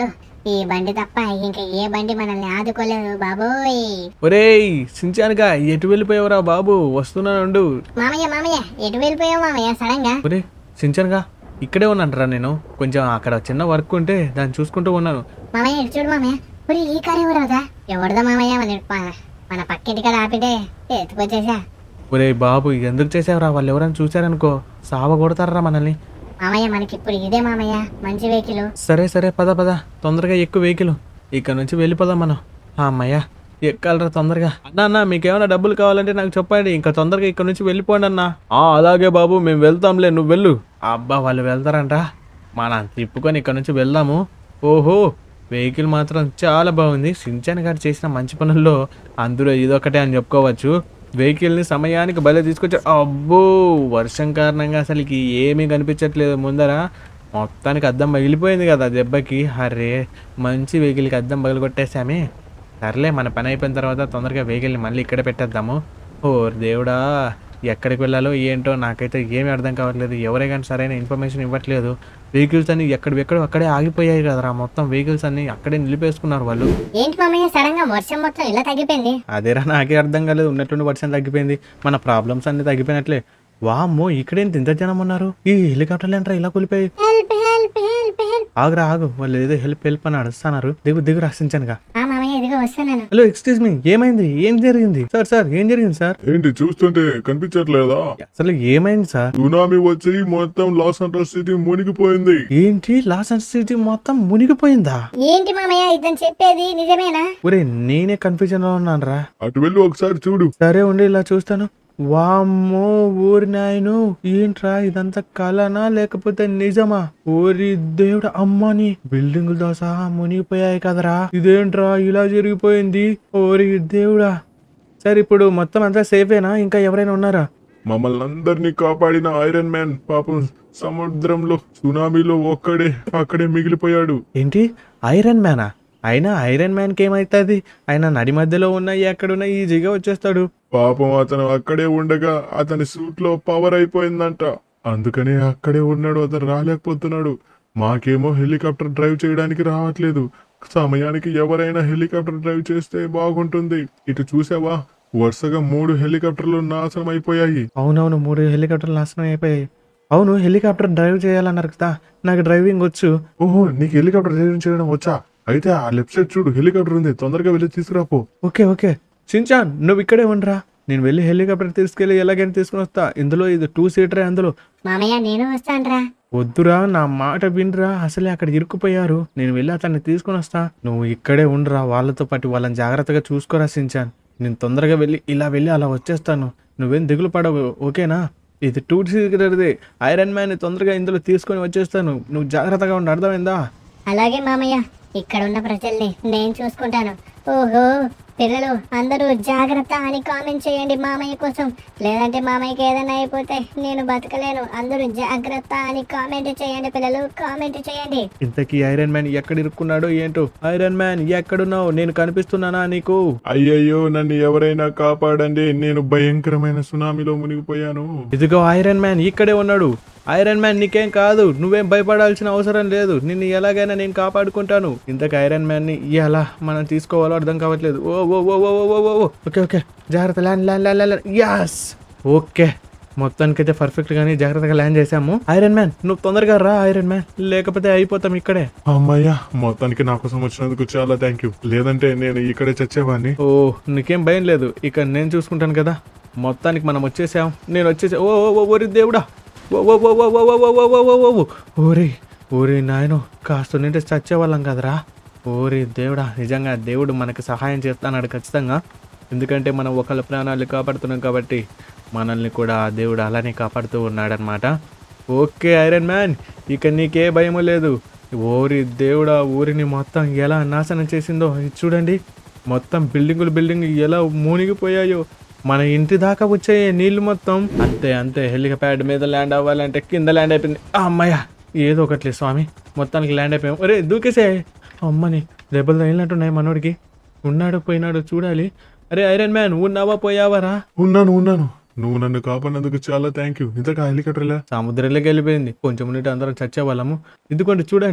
[SPEAKER 3] ఈ బండి తప్ప ఇంకా ఏ బండి మనల్ని ఆదుకోలేదు బాబోయ్
[SPEAKER 2] ఒరేయ్ సించానుగా ఎటు వెళ్ళిపోయావురా బాబు వస్తున్నానుండు
[SPEAKER 3] మామయ్య మామయ్య ఎటు వెళ్ళిపోయావు మామయ్య సడన్ గా
[SPEAKER 2] ఒరే సించానుగా ఇక్కడే ఉన్నానురా నేను కొంచెం అక్కడ చిన్న వర్క్ ఉంటే దాన్ని చూసుకుంటూ ఉన్నాను
[SPEAKER 3] మామయ్య ఇటు చూడు మామయ్య ఇప్పుడు ఈ కారు ఎవరవుదా ఎవరిదా మామయ్య మన ప- మన పక్కింటి కదా ఆపితే ఎత్తుకొచ్చేసా
[SPEAKER 2] ఒరే బాబు ఎందుకు చేసావురా వాళ్ళు ఎవరైనా చూసారనుకో సావ కొడతారా మనల్ని
[SPEAKER 3] మామయ్య మనకి ఇప్పుడు ఇదే మామయ్య మంచి వెహికల్
[SPEAKER 2] సరే సరే పద పద తొందరగా ఎక్కువ వెహికల్ ఇక్కడ నుంచి వెళ్ళిపోదాం మనం ఆ, అమ్మయ్య ఎక్కాలరా తొందరగా అన్న అన్న మీకేమైనా డబ్బులు కావాలంటే నాకు చెప్పండి ఇంకా తొందరగా ఇక్కడ నుంచి వెళ్ళిపోండి అన్న ఆ, అలాగే బాబు మేము వెళ్తాంలే నువ్వు వెళ్ళు అబ్బా వాళ్ళు వెళ్తారంట మనం తిప్పుకొని ఇక్కడ నుంచి వెళ్దాము ఓహో వెహికల్ మాత్రం చాలా బాగుంది సించాన్ గారు చేసిన మంచి పనుల్లో అందులో ఇదొకటే అని చెప్పుకోవచ్చు వెహికల్ని సమయానికి భలే తీసుకొచ్చారు అబ్బో వర్షం కారణంగా అసలుకి ఏమీ కనిపించట్లేదు ముందర మొత్తానికి అద్దం పగిలిపోయింది కదా దెబ్బకి అరే మంచి వెహికల్కి అద్దం పగిలి కొట్టేసామే సర్లే మన పని అయిపోయిన తర్వాత తొందరగా వెహికల్ని మళ్ళీ ఇక్కడ పెట్టేద్దాము ఓ దేవుడా ఎక్కడికి వెళ్ళాలో ఏంటో నాకైతే ఏమీ అర్థం కావట్లేదు ఎవరే కానీ సరైన ఇన్ఫర్మేషన్ ఇవ్వట్లేదు వెహికల్స్ అన్ని ఎక్కడెక్కడో అక్కడే ఆగిపోయాయి కదరా మొత్తం వెహికల్స్ అన్ని అక్కడే నిలిపేసుకున్నారు వాళ్ళు
[SPEAKER 3] ఏంటి మామయ్య సడన్ గా వర్షం మొత్తం ఇలా తగ్గిపోయింది
[SPEAKER 2] అదేరా నాకే అర్థం కాలేదు ఉన్నట్టుండి వర్షం తగ్గిపోయింది మన ప్రాబ్లమ్స్ అన్ని తగ్గిపోయినట్లే వామ్మో ఇక్కడేంటి ఇంత జనం ఉన్నారు ఈ హెలికాప్టర్లు ఏంట్రా ఇలా కూలిపోయి
[SPEAKER 3] హెల్ప్ హెల్ప్ హెల్ప్ హెల్ప్
[SPEAKER 2] ఆగురా ఆగు వాళ్ళు ఏదో హెల్ప్ హెల్ప్ అని అడుస్తున్నారు దిగు దిగు రాసించానుగా
[SPEAKER 3] ఆ మామయ్య ఇదిగో వస్తున్నాను
[SPEAKER 2] హలో ఎక్స్క్యూజ్ మీ ఏమైంది ఏం జరిగింది సార్ సార్ ఏం జరిగింది సార్
[SPEAKER 1] ఏంటి చూస్తుంటే కనిపించట్లేదా
[SPEAKER 2] అసలు ఏమైంది సార్
[SPEAKER 1] సునామీ వచ్చి మొత్తం లాస్ ఏంజలస్ సిటీ మునిగిపోయింది
[SPEAKER 2] ఏంటి లాస్ అండ్ సిటీ మొత్తం మునిగిపోయిందా
[SPEAKER 3] ఏంటి మామయ్య ఇతను చెప్పేది నిజమేనా
[SPEAKER 2] ఒరే నేనే కన్ఫ్యూజన్ లో ఉన్నాను రా
[SPEAKER 1] అటు వెళ్ళి ఒకసారి చూడు
[SPEAKER 2] సరే ఉండి ఇలా చూస్తాను వామ్మో ఊరి నాయను ఏంట్రా ఇదంతా కలనా లేకపోతే నిజమా ఊరి దేవుడు అమ్మని బిల్డింగులతో సహా మునిగిపోయాయి కదరా ఇదేంట్రా ఇలా జరిగిపోయింది ఓరి దేవుడా సరే ఇప్పుడు మొత్తం అంతా సేఫేనా ఇంకా ఎవరైనా ఉన్నారా
[SPEAKER 1] మమ్మల్ని అందరినీ కాపాడిన ఐరన్ మ్యాన్ పాపం సముద్రంలో సునామీలో ఒక్కడే అక్కడే మిగిలిపోయాడు
[SPEAKER 2] ఏంటి ఐరన్ మ్యానా అయినా ఐరన్ మ్యాన్కి ఏమవుతుంది ఆయన నడి మధ్యలో ఉన్న ఎక్కడున్నా ఈజీగా వచ్చేస్తాడు
[SPEAKER 1] పాపం అతను అక్కడే ఉండగా అతని సూట్ లో పవర్ అయిపోయిందంట అందుకనే అక్కడే ఉన్నాడు అతను రాలేకపోతున్నాడు మాకేమో హెలికాప్టర్ డ్రైవ్ చేయడానికి రావట్లేదు సమయానికి ఎవరైనా హెలికాప్టర్ డ్రైవ్ చేస్తే బాగుంటుంది ఇటు చూసావా వరుసగా మూడు హెలికాప్టర్లు నాశనం అయిపోయాయి
[SPEAKER 2] అవునవును మూడు హెలికాప్టర్లు నాశనం అయిపోయాయి అవును హెలికాప్టర్ డ్రైవ్ చేయాలన్నారు కదా నాకు డ్రైవింగ్ వచ్చు
[SPEAKER 1] ఓహో నీకు హెలికాప్టర్ డ్రైవ్ చేయడం వచ్చా అయితే ఆ లెఫ్ట్ సైడ్ చూడు హెలికాప్టర్ ఉంది తొందరగా వెళ్ళి తీసుకురాపో
[SPEAKER 2] ఓకే ఓకే సించాన్ నువ్వు ఇక్కడే ఉండరా నేను వెళ్ళి హెలికాప్టర్ తీసుకెళ్ళి ఎలాగైనా తీసుకుని వస్తా ఇందులో ఇది టూ సీటరే అందులో
[SPEAKER 3] మామయ్య నేను వస్తానురా
[SPEAKER 2] వద్దురా నా మాట వినరా అసలే అక్కడ ఇరుక్కుపోయారు నేను వెళ్ళి అతన్ని తీసుకుని వస్తా నువ్వు ఇక్కడే ఉండరా వాళ్ళతో పాటు వాళ్ళని జాగ్రత్తగా చూసుకోరా సించాన్ నేను తొందరగా వెళ్ళి ఇలా వెళ్ళి అలా వచ్చేస్తాను నువ్వేం దిగులు పడవు ఓకేనా ఇది టూ సీటర్ది ఐరన్ మ్యాన్ తొందరగా ఇందులో తీసుకొని వచ్చేస్తాను నువ్వు జాగ్రత్తగా ఉండి అర్థమైందా
[SPEAKER 3] అలాగే మామయ్య ఇక్కడ ఉన్న ప్రజల్ని నేను చూసుకుంటాను ఓహో పిల్లలు అందరూ జాగ్రత్త అని కామెంట్ చేయండి మామయ్య కోసం లేదంటే మామయ్యకి ఏదైనా అయిపోతే నేను బతకలేను అందరూ జాగ్రత్త అని కామెంట్ చేయండి పిల్లలు కామెంట్ చేయండి
[SPEAKER 2] ఇంతకీ ఐరన్ మ్యాన్ ఎక్కడ ఇరుక్కున్నాడో ఏంటో ఐరన్ మ్యాన్ ఎక్కడున్నావు నేను కనిపిస్తున్నానా నీకు
[SPEAKER 1] అయ్యయ్యో నన్ను ఎవరైనా కాపాడండి నేను భయంకరమైన సునామీలో మునిగిపోయాను
[SPEAKER 2] ఇదిగో ఐరన్ మ్యాన్ ఇక్కడే ఉన్నాడు ఐరన్ మ్యాన్ నీకేం కాదు నువ్వేం భయపడాల్సిన అవసరం లేదు నిన్ను ఎలాగైనా నేను కాపాడుకుంటాను ఇంతకు ఐరన్ మ్యాన్ ని ఎలా మనం తీసుకోవాలో అర్థం కావట్లేదు ఓ ఓ ఓ ఓ ఓ ఓ ఓ ఓకే ఓకే జాగ్రత్త land land land land yes okay మొత్తానికైతే పర్ఫెక్ట్ గానీ జాగ్రత్తగా ల్యాండ్ చేసాము ఐరన్ మ్యాన్ నువ్వు తొందరగా రా ఐరన్ మ్యాన్ లేకపోతే అయిపోతాం ఇక్కడే
[SPEAKER 1] అమ్మయ్యా మొత్తానికి నా కోసం వచ్చినందుకు చాలా థ్యాంక్ యూ లేదంటే నేను ఇక్కడే చచ్చేవాడిని
[SPEAKER 2] ఓ నీకేం భయం లేదు ఇక నేను చూసుకుంటాను కదా మొత్తానికి మనం వచ్చేసాం నేను వచ్చేసా ఓ ఓ ఓ ఓరి దేవుడా ఓ ఓ ఓ ఓ ఓ ఓ ఓ ఓ ఓ ఓ ఓ ఓరి ఓరి నాయనో కాస్త నింటే చచ్చేవాళ్ళం కదరా ఓరి దేవుడా నిజంగా దేవుడు మనకి సహాయం చేస్తాన్నాడు ఖచ్చితంగా ఎందుకంటే మనం ఒకళ్ళ ప్రాణాలు కాపాడుతున్నాం కాబట్టి మనల్ని కూడా ఆ దేవుడు అలానే కాపాడుతూ ఉన్నాడనమాట ఓకే ఐరన్ మ్యాన్ ఇక నీకే భయము లేదు ఓరి దేవుడా ఊరిని మొత్తం ఎలా నాశనం చేసిందో ఇది చూడండి మొత్తం బిల్డింగులు బిల్డింగ్ ఎలా మునిగిపోయాయో మన ఇంటి దాకా వచ్చాయి నీళ్లు మొత్తం అంతే అంతే హెలికాప్యాడ్ మీద ల్యాండ్ అవ్వాలంటే కింద ల్యాండ్ అయిపోయింది ఆ, అమ్మయ్య ఏదో ఒకట్లే స్వామి మొత్తానికి ల్యాండ్ అయిపోయాం ఒరే దూకేసే అమ్మని దెబ్బలు తగిలినట్టున్నాయి మనోడికి ఉన్నాడు పోయినాడు చూడాలి అరే ఐరన్ మ్యాన్ ఉన్నావా పోయావారా
[SPEAKER 1] ఉన్నాను ఉన్నాను నువ్వు నన్ను కాపాడినందుకు చాలా థ్యాంక్ యూ ఇంతకా హెలికాప్టర్ ఎలా
[SPEAKER 2] సముద్రంలోకి వెళ్ళిపోయింది కొంచెం నీటి అందరం చచ్చేవాళ్ళము ఇదిగోండి చూడండి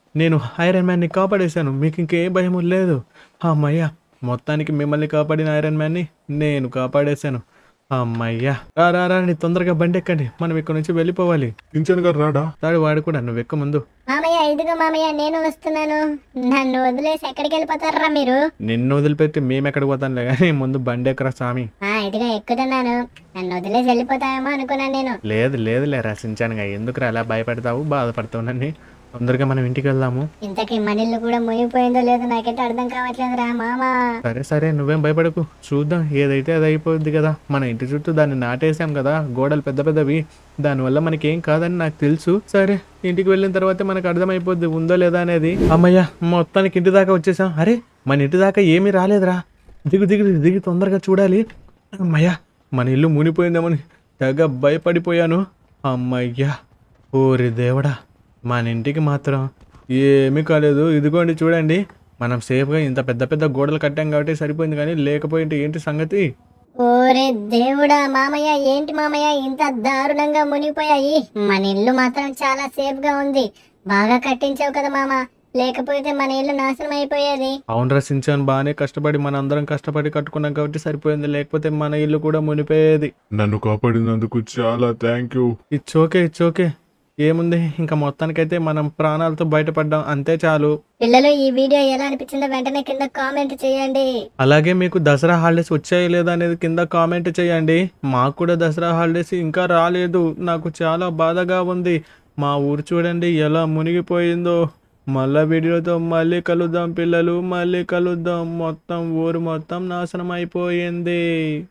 [SPEAKER 2] నేను ఐరన్ మ్యాన్ని కాపాడేశాను మీకు ఇంకే భయం లేదు అమ్మయ్యా మొత్తానికి మిమ్మల్ని కాపాడిన ఐరన్ మ్యాన్ని నేను కాపాడేశాను అమ్మయ్యా రా రా రా నీ తొందరగా బండి ఎక్కండి మనం ఇక్కడ నుంచి వెళ్ళిపోవాలి
[SPEAKER 1] కించన్ గారు రాడా
[SPEAKER 2] తాడు వాడు కూడా నువ్వు ఎక్క ముందు
[SPEAKER 3] మామయ్య ఇదిగో మామయ్య నేను వస్తున్నాను నన్ను వదిలేసి ఎక్కడికి వెళ్ళిపోతారా మీరు
[SPEAKER 2] నిన్ను వదిలిపెట్టి మేము ఎక్కడికి పోతాంలే కానీ ముందు బండి ఎక్కరా స్వామి
[SPEAKER 3] ఆ ఇదిగో ఎక్కుతున్నాను నన్ను వదిలేసి వెళ్ళిపోతాయేమో అనుకున్నాను నేను
[SPEAKER 2] లేదు లేదు లే రచించానుగా ఎందుకు అలా భయపడతావు బాధపడతావు నన్ను తొందరగా మనం ఇంటికి వెళ్దాము
[SPEAKER 3] ఇంతకీ మనీళ్ళు కూడా మునిగిపోయిందో లేదో నాకైతే అర్థం కావట్లేదురా మామ
[SPEAKER 2] సరే సరే నువ్వేం భయపడకు చూద్దాం ఏదైతే అది అయిపోద్ది కదా మన ఇంటి చుట్టూ దాన్ని నాటేసాం కదా గోడలు పెద్ద పెద్దవి దానివల్ల మనకేం కాదని నాకు తెలుసు సరే ఇంటికి వెళ్ళిన తర్వాత మనకు అర్థమైపోద్ది ఉందో లేదా అనేది అమ్మయ్య మొత్తానికి ఇంటి దాకా వచ్చేసాం అరే మన ఇంటి దాకా ఏమీ రాలేదురా దిగు దిగు దిగి తొందరగా చూడాలి అమ్మయ్య మన ఇల్లు మునిపోయిందేమని తెగ భయపడిపోయాను అమ్మయ్యా ఓరి దేవుడా మన ఇంటికి మాత్రం ఏమీ కాలేదు ఇదిగోండి చూడండి మనం సేఫ్గా ఇంత పెద్ద పెద్ద గోడలు కట్టాం కాబట్టి సరిపోయింది కానీ లేకపోయింటే ఏంటి సంగతి
[SPEAKER 3] ఓరే దేవుడా మామయ్య ఏంటి మామయ్య ఇంత దారుణంగా మునిగిపోయాయి మన ఇల్లు మాత్రం చాలా సేఫ్ గా ఉంది బాగా కట్టించావు కదా మామ లేకపోతే మన ఇల్లు నాశనం అయిపోయేది
[SPEAKER 2] అవును రసించాను బాగానే కష్టపడి మన అందరం కష్టపడి కట్టుకున్నాం కాబట్టి సరిపోయింది లేకపోతే మన ఇల్లు కూడా మునిపోయేది
[SPEAKER 1] నన్ను కాపాడినందుకు చాలా thank you
[SPEAKER 2] it's okay it's okay ఏముంది ఇంకా మొత్తానికైతే మనం ప్రాణాలతో బయటపడ్డాం అంతే చాలు
[SPEAKER 3] పిల్లలు ఈ వీడియో ఎలా అనిపించిందో వెంటనే కింద కామెంట్ చేయండి
[SPEAKER 2] అలాగే మీకు దసరా హాలిడేస్ వచ్చాయి లేదా అనేది కింద కామెంట్ చేయండి మాకు కూడా దసరా హాలిడేస్ ఇంకా రాలేదు నాకు చాలా బాధగా ఉంది మా ఊరు చూడండి ఎలా మునిగిపోయిందో మళ్ళా వీడియోతో మళ్ళీ కలుద్దాం పిల్లలు మళ్ళీ కలుద్దాం మొత్తం ఊరు మొత్తం నాశనం అయిపోయింది